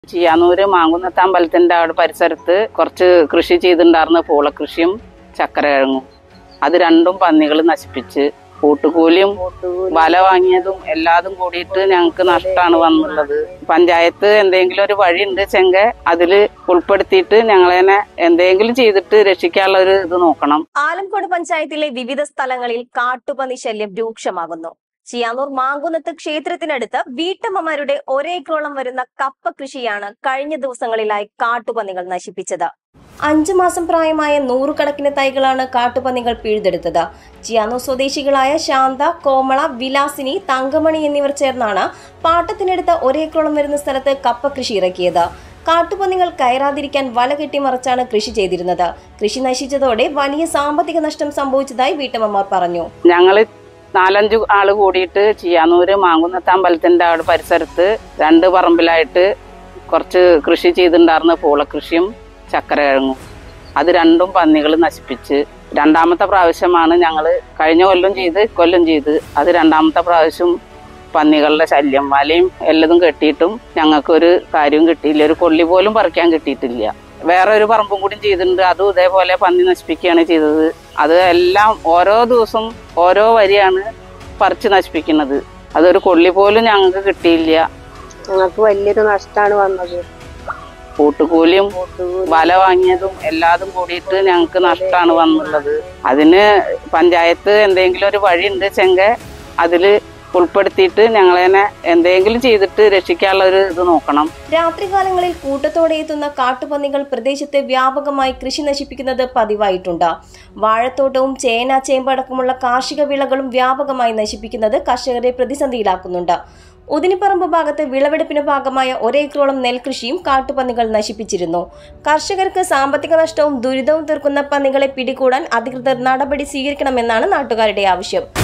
ചിയാനൂര് മാങ്കുന്നത്ത് അമ്പലത്തിന്റെ അവിടെ പരിസരത്ത് കുറച്ച് കൃഷി ചെയ്തിട്ടുണ്ടായിരുന്ന പൂളകൃഷിയും ചക്കരകിഴങ്ങും അത് രണ്ടും പന്നികൾ നശിപ്പിച്ച് കൂട്ടുകൂലിയും വല വാങ്ങിയതും എല്ലാതും കൂടിയിട്ട് ഞങ്ങൾക്ക് നഷ്ടമാണ് വന്നുള്ളത് പഞ്ചായത്ത് എന്തെങ്കിലും ഒരു വഴി ഉണ്ട് ചെങ്ക അതില് ഉൾപ്പെടുത്തിയിട്ട് ഞങ്ങളതിനെ എന്തെങ്കിലും ചെയ്തിട്ട് രക്ഷിക്കാനുള്ള ഒരു ഇത് നോക്കണം ആലംകോട് പഞ്ചായത്തിലെ വിവിധ സ്ഥലങ്ങളിൽ കാട്ടുപന്നി ശല്യം രൂക്ഷമാകുന്നു ചിയാനൂർ മാങ്കുന്നത്ത് ക്ഷേത്രത്തിനടുത്ത് വീട്ടമ്മമാരുടെ ഒരേക്കറോളം വരുന്ന കപ്പ കൃഷിയാണ് കഴിഞ്ഞ ദിവസങ്ങളിലായി കാട്ടുപന്നികൾ നശിപ്പിച്ചത് അഞ്ചു മാസം പ്രായമായ നൂറുകണക്കിന് തൈകളാണ് കാട്ടുപന്നികൾ പിഴുതെടുത്തത് ചിയാനൂർ സ്വദേശികളായ ശാന്ത കോമള വിലാസിനി തങ്കമണി എന്നിവർ ചേർന്നാണ് പാട്ടത്തിനടുത്ത ഒരേക്കറോളം വരുന്ന സ്ഥലത്ത് കപ്പ കൃഷി ഇറക്കിയത് കാട്ടുപന്നികൾ കയറാതിരിക്കാൻ വല കെട്ടിമറിച്ചാണ് കൃഷി ചെയ്തിരുന്നത് കൃഷി നശിച്ചതോടെ വലിയ സാമ്പത്തിക നഷ്ടം സംഭവിച്ചതായി വീട്ടമ്മമാർ പറഞ്ഞു ഞങ്ങള് നാലഞ്ച് ആള് കൂടിയിട്ട് ചിയാനൂര് മാങ്കുന്നത്ത് അമ്പലത്തിന്റെ അവിടെ പരിസരത്ത് രണ്ട് പറമ്പിലായിട്ട് കുറച്ച് കൃഷി ചെയ്തിട്ടുണ്ടായിരുന്ന പൂളകൃഷിയും ചക്കരകിഴങ്ങും അത് രണ്ടും പന്നികൾ നശിപ്പിച്ച് രണ്ടാമത്തെ പ്രാവശ്യമാണ് ഞങ്ങൾ കഴിഞ്ഞ കൊല്ലം ചെയ്ത് കൊല്ലം ചെയ്ത് അത് രണ്ടാമത്തെ പ്രാവശ്യം പന്നികളുടെ ശല്യം വലയും എല്ലതും കെട്ടിയിട്ടും ഞങ്ങൾക്കൊരു കാര്യവും കിട്ടിയില്ല ഒരു കൊള്ളി പോലും പറിക്കാൻ കിട്ടിയിട്ടില്ല വേറെ ഒരു പറമ്പും കൂടി ചെയ്തിട്ടുണ്ട് അതും ഇതേപോലെ പന്നി നശിപ്പിക്കുകയാണ് ചെയ്തത് അത് എല്ലാം ഓരോ ദിവസം ഓരോ വരിയാണ് പറിച്ച് നശിപ്പിക്കുന്നത് അതൊരു കൊള്ളി പോലും ഞങ്ങൾക്ക് കിട്ടിയില്ല ഞങ്ങൾക്ക് വലിയൊരു നഷ്ടമാണ് വന്നത് കൂട്ടുകൂലിയും വല വാങ്ങിയതും എല്ലാതും കൂടിയിട്ട് ഞങ്ങൾക്ക് നഷ്ടമാണ് വന്നുള്ളത് അതിന് പഞ്ചായത്ത് എന്തെങ്കിലും ഒരു വഴി ഉണ്ട് ചെങ്ക അതില് ഉൾപ്പെടുത്തിയിട്ട് ഞങ്ങളതിനെ എന്തെങ്കിലും ചെയ്തിട്ട് രക്ഷിക്കാനുള്ള ഒരു ഇത് നോക്കണം രാത്രികാലങ്ങളിൽ കൂട്ടത്തോടെ എത്തുന്ന കാട്ടുപന്നികൾ പ്രദേശത്ത് വ്യാപകമായി കൃഷി നശിപ്പിക്കുന്നത് പതിവായിട്ടുണ്ട് വാഴത്തോട്ടവും ചേന ചേമ്പ് അടക്കമുള്ള കാർഷിക വിളകളും വ്യാപകമായി നശിപ്പിക്കുന്നത് കർഷകരെ പ്രതിസന്ധിയിലാക്കുന്നുണ്ട് ഉദിനിപ്പറമ്പ് ഭാഗത്ത് വിളവെടുപ്പിന് ഭാഗമായ ഒരേക്കറോളം നെൽകൃഷിയും കാട്ടുപന്നികൾ നശിപ്പിച്ചിരുന്നു കർഷകർക്ക് സാമ്പത്തിക നഷ്ടവും ദുരിതവും തീർക്കുന്ന പന്നികളെ പിടികൂടാൻ അധികൃതർ നടപടി സ്വീകരിക്കണമെന്നാണ് നാട്ടുകാരുടെ ആവശ്യം